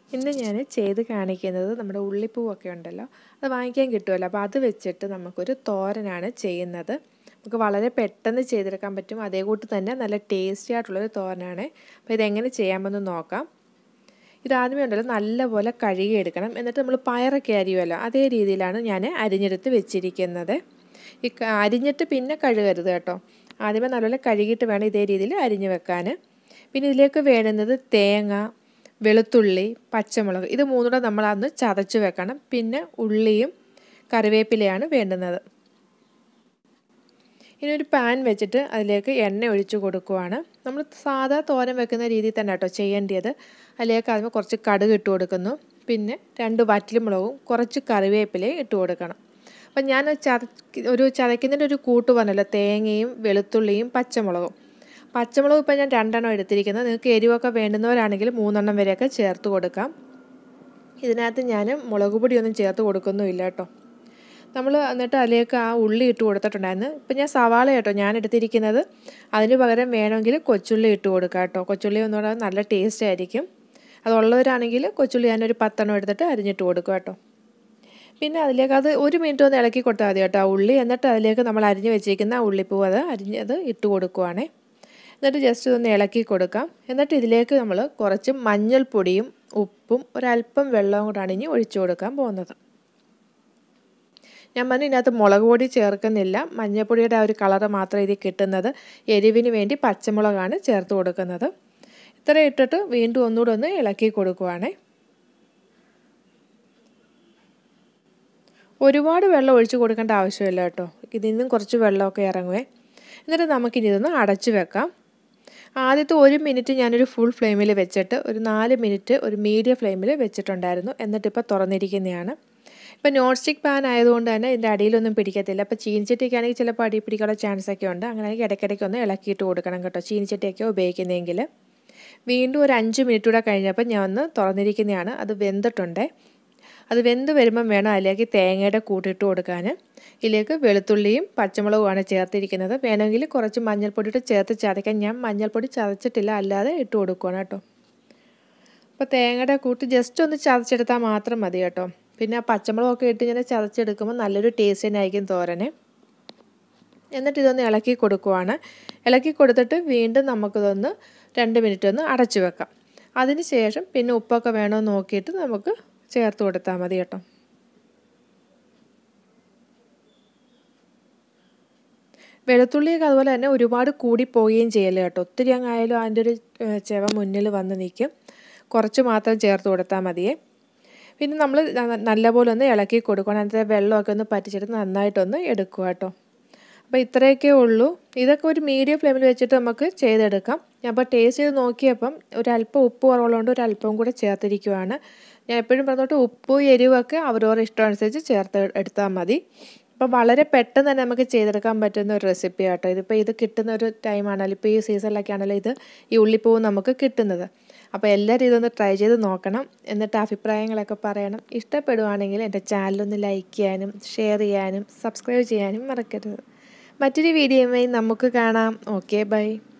ഇന്ന് ഞാൻ ചെയ്ത് കാണിക്കുന്നത് നമ്മുടെ ഉള്ളിപ്പൂവൊക്കെ ഉണ്ടല്ലോ അത് വാങ്ങിക്കാൻ കിട്ടുമല്ലോ അപ്പോൾ അത് വെച്ചിട്ട് നമുക്കൊരു തോരനാണ് ചെയ്യുന്നത് നമുക്ക് വളരെ പെട്ടെന്ന് ചെയ്തെടുക്കാൻ പറ്റും അതേ കൂട്ട് തന്നെ നല്ല ടേസ്റ്റി ആയിട്ടുള്ളൊരു തോരനാണ് അപ്പോൾ ഇതെങ്ങനെ ചെയ്യാമെന്ന് നോക്കാം ഇതാദ്യമേ ഉണ്ടല്ലോ നല്ലപോലെ കഴുകിയെടുക്കണം എന്നിട്ട് നമ്മൾ പയറൊക്കെ അരിയുമല്ലോ അതേ രീതിയിലാണ് ഞാൻ അരിഞ്ഞെടുത്ത് വെച്ചിരിക്കുന്നത് ഈ അരിഞ്ഞിട്ട് പിന്നെ കഴുകരുത് കേട്ടോ ആദ്യമേ നല്ലപോലെ കഴുകിയിട്ട് വേണം ഇതേ രീതിയിൽ അരിഞ്ഞു വെക്കാൻ പിന്നെ ഇതിലേക്ക് വേണ്ടുന്നത് തേങ്ങ വെളുത്തുള്ളി പച്ചമുളക് ഇത് മൂന്നൂടെ നമ്മൾ അന്ന് ചതച്ച് വെക്കണം പിന്നെ ഉള്ളിയും കറിവേപ്പിലയാണ് വേണ്ടുന്നത് ഇനി ഒരു പാൻ വെച്ചിട്ട് അതിലേക്ക് എണ്ണ ഒഴിച്ച് കൊടുക്കുവാണ് നമ്മൾ സാധാ തോരൻ വെക്കുന്ന രീതിയിൽ തന്നെ കേട്ടോ ചെയ്യേണ്ടത് അതിലേക്ക് അതിന് കുറച്ച് കടുക് ഇട്ട് കൊടുക്കുന്നു പിന്നെ രണ്ട് വറ്റൽമുളകും കുറച്ച് കറിവേപ്പിലയും ഇട്ട് കൊടുക്കണം അപ്പം ഞാൻ ചത ഒരു ചതയ്ക്കുന്നതിൻ്റെ ഒരു കൂട്ട് പറഞ്ഞല്ലോ തേങ്ങയും വെളുത്തുള്ളിയും പച്ചമുളകും പച്ചമുളക് ഇപ്പം ഞാൻ രണ്ടെണ്ണം എടുത്തിരിക്കുന്നത് നിങ്ങൾക്ക് എരിവൊക്കെ വേണ്ടുന്നവരാണെങ്കിൽ മൂന്നെണ്ണം വരെയൊക്കെ ചേർത്ത് കൊടുക്കാം ഇതിനകത്ത് ഞാൻ മുളക് പൊടിയൊന്നും ചേർത്ത് കൊടുക്കുന്നുമില്ല കേട്ടോ നമ്മൾ എന്നിട്ട് അതിലേക്ക് ആ ഉള്ളി ഇട്ട് കൊടുത്തിട്ടുണ്ടായിരുന്നു ഇപ്പം ഞാൻ സവാള കേട്ടോ ഞാൻ എടുത്തിരിക്കുന്നത് അതിന് പകരം വേണമെങ്കിൽ കൊച്ചുള്ളി ഇട്ട് കൊടുക്കാം കേട്ടോ കൊച്ചുള്ളി ഒന്നുകൂടെ നല്ല ടേസ്റ്റ് ആയിരിക്കും അതുള്ളവരാണെങ്കിൽ കൊച്ചുള്ളി ഞാനൊരു പത്തെണ്ണം എടുത്തിട്ട് അരിഞ്ഞിട്ട് കൊടുക്കും കേട്ടോ പിന്നെ അതിലേക്ക് അത് ഒരു മിനിറ്റ് ഒന്ന് ഇളക്കി കൊടുത്താൽ മതി കേട്ടോ ആ ഉള്ളി എന്നിട്ട് അതിലേക്ക് നമ്മൾ അരിഞ്ഞ് വെച്ചിരിക്കുന്ന ഉള്ളിപ്പൂ അത് അരിഞ്ഞത് ഇട്ട് കൊടുക്കുവാണേ എന്നിട്ട് ജസ്റ്റ് ഒന്ന് ഇളക്കി കൊടുക്കാം എന്നിട്ട് ഇതിലേക്ക് നമ്മൾ കുറച്ച് മഞ്ഞൾപ്പൊടിയും ഉപ്പും ഒരല്പം വെള്ളവും കൂടാണ് ഇനി ഒഴിച്ചു കൊടുക്കാൻ പോകുന്നത് ഞാൻ പറഞ്ഞു ഇതിനകത്ത് മുളക് പൊടി ചേർക്കുന്നില്ല മഞ്ഞൾപ്പൊടിയുടെ ആ ഒരു കളറ് മാത്രം ഇതിൽ കിട്ടുന്നത് എരിവിന് വേണ്ടി പച്ചമുളകാണ് ചേർത്ത് കൊടുക്കുന്നത് ഇത്ര ഇട്ടിട്ട് വീണ്ടും ഒന്നുകൂടെ ഒന്ന് ഇളക്കി കൊടുക്കുവാണേ ഒരുപാട് വെള്ളം ഒഴിച്ച് കൊടുക്കേണ്ട ആവശ്യമില്ല കേട്ടോ ഇതിൽ നിന്നും കുറച്ച് വെള്ളമൊക്കെ ഇറങ്ങുവേ എന്നിട്ട് നമുക്കിനി ഇതൊന്ന് അടച്ചു വെക്കാം ആദ്യത്തെ ഒരു മിനിറ്റ് ഞാനൊരു ഫുൾ ഫ്ലെയിമിൽ വെച്ചിട്ട് ഒരു നാല് മിനിറ്റ് ഒരു മീഡിയം ഫ്ലെയിമിൽ വെച്ചിട്ടുണ്ടായിരുന്നു എന്നിട്ടിപ്പോൾ തുറന്നിരിക്കുന്നതാണ് ഇപ്പോൾ നോൺ സ്റ്റിക്ക് പാൻ ആയതുകൊണ്ട് തന്നെ ഇതിൻ്റെ അടിയിലൊന്നും പിടിക്കത്തില്ല അപ്പോൾ ചീനിച്ചട്ടിക്കാണെങ്കിൽ ചിലപ്പോൾ അടി പിടിക്കാനുള്ള ചാൻസ് ഒക്കെ ഉണ്ട് അങ്ങനെയാണെങ്കിൽ ഇടയ്ക്കിടയ്ക്ക് ഒന്ന് ഇളക്കിയിട്ട് കൊടുക്കണം കേട്ടോ ചീനിച്ചട്ടിയൊക്കെ ഉപയോഗിക്കുന്നതെങ്കിൽ വീണ്ടും ഒരു അഞ്ച് മിനിറ്റ് കൂടെ കഴിഞ്ഞപ്പോൾ ഞാൻ ഒന്ന് തുറന്നിരിക്കുന്നതാണ് അത് വെന്തിട്ടുണ്ട് അത് വെന്ത് വരുമ്പം വേണം അതിലേക്ക് തേങ്ങയുടെ കൂട്ടിട്ട് കൊടുക്കാൻ ഇതിലേക്ക് വെളുത്തുള്ളിയും പച്ചമുളകുമാണ് ചേർത്തിരിക്കുന്നത് വേണമെങ്കിൽ കുറച്ച് മഞ്ഞൾപ്പൊടി ഇട്ട് ചേർത്ത് ചതയ്ക്കാൻ ഞാൻ മഞ്ഞൾപ്പൊടി ചതച്ചിട്ടില്ല അല്ലാതെ ഇട്ട് കൊടുക്കുകയാണ് കേട്ടോ അപ്പോൾ തേങ്ങയുടെ കൂട്ട് ജസ്റ്റ് ഒന്ന് ചതച്ചെടുത്താൽ മാത്രം മതി കേട്ടോ പിന്നെ പച്ചമുളകൊക്കെ ഇട്ട് ഇങ്ങനെ ചതച്ചെടുക്കുമ്പോൾ നല്ലൊരു ടേസ്റ്റ് തന്നെ ആയിരിക്കും തോരന് എന്നിട്ട് ഇതൊന്ന് ഇളക്കി കൊടുക്കുവാണ് ഇളക്കി കൊടുത്തിട്ട് വീണ്ടും നമുക്കിതൊന്ന് രണ്ട് മിനിറ്റ് ഒന്ന് അടച്ചു വെക്കാം അതിന് ശേഷം പിന്നെ ഉപ്പൊക്കെ വേണോ നോക്കിയിട്ട് നമുക്ക് ചേർത്ത് കൊടുത്താൽ മതി കേട്ടോ വെളുത്തുള്ളിയൊക്കെ അതുപോലെ തന്നെ ഒരുപാട് കൂടി പോവുകയും ചെയ്യല്ലേ കേട്ടോ ഒത്തിരി അങ്ങായാലും അതിൻ്റെ ഒരു ചെവ മുന്നിൽ വന്ന് നിൽക്കും കുറച്ച് മാത്രം ചേർത്ത് കൊടുത്താൽ മതിയേ പിന്നെ നമ്മൾ നല്ലപോലെ ഒന്ന് ഇളക്കി കൊടുക്കണം അതിൻ്റെ വെള്ളമൊക്കെ ഒന്ന് പറ്റിച്ചെടുത്ത് നന്നായിട്ടൊന്ന് എടുക്കുക കേട്ടോ അപ്പോൾ ഇത്രയൊക്കെ ഉള്ളൂ ഇതൊക്കെ ഒരു മീഡിയം ഫ്ലെയിമിൽ വെച്ചിട്ട് നമുക്ക് ചെയ്തെടുക്കാം ഞാൻ അപ്പോൾ ടേസ്റ്റ് ചെയ്ത് നോക്കിയപ്പം ഒരല്പം ഉപ്പ് കുറവുള്ളതുകൊണ്ട് ഒരല്പം കൂടെ ചേർത്തിരിക്കുവാണ് ഞാൻ എപ്പോഴും പറഞ്ഞോട്ട് ഉപ്പ് എരിവൊക്കെ അവരവരുടെ ഇഷ്ടമനുസരിച്ച് ചേർത്ത് എടുത്താൽ മതി അപ്പോൾ വളരെ പെട്ടെന്ന് തന്നെ നമുക്ക് ചെയ്തെടുക്കാൻ പറ്റുന്ന ഒരു റെസിപ്പി ആട്ടോ ഇതിപ്പോൾ ഇത് കിട്ടുന്ന ഒരു ടൈമാണല്ലോ ഇപ്പോൾ ഈ സീസണിലൊക്കെ ആണല്ലോ ഇത് ഈ ഉള്ളിപ്പൂവ് നമുക്ക് കിട്ടുന്നത് അപ്പോൾ എല്ലാവരും ഇതൊന്ന് ട്രൈ ചെയ്ത് നോക്കണം എന്നിട്ട് അഭിപ്രായങ്ങളൊക്കെ പറയണം ഇഷ്ടപ്പെടുവാണെങ്കിൽ എൻ്റെ ചാനലൊന്ന് ലൈക്ക് ചെയ്യാനും ഷെയർ ചെയ്യാനും സബ്സ്ക്രൈബ് ചെയ്യാനും മറക്കരുത് മറ്റൊരു വീഡിയോയുമായി നമുക്ക് കാണാം ഓക്കെ ബൈ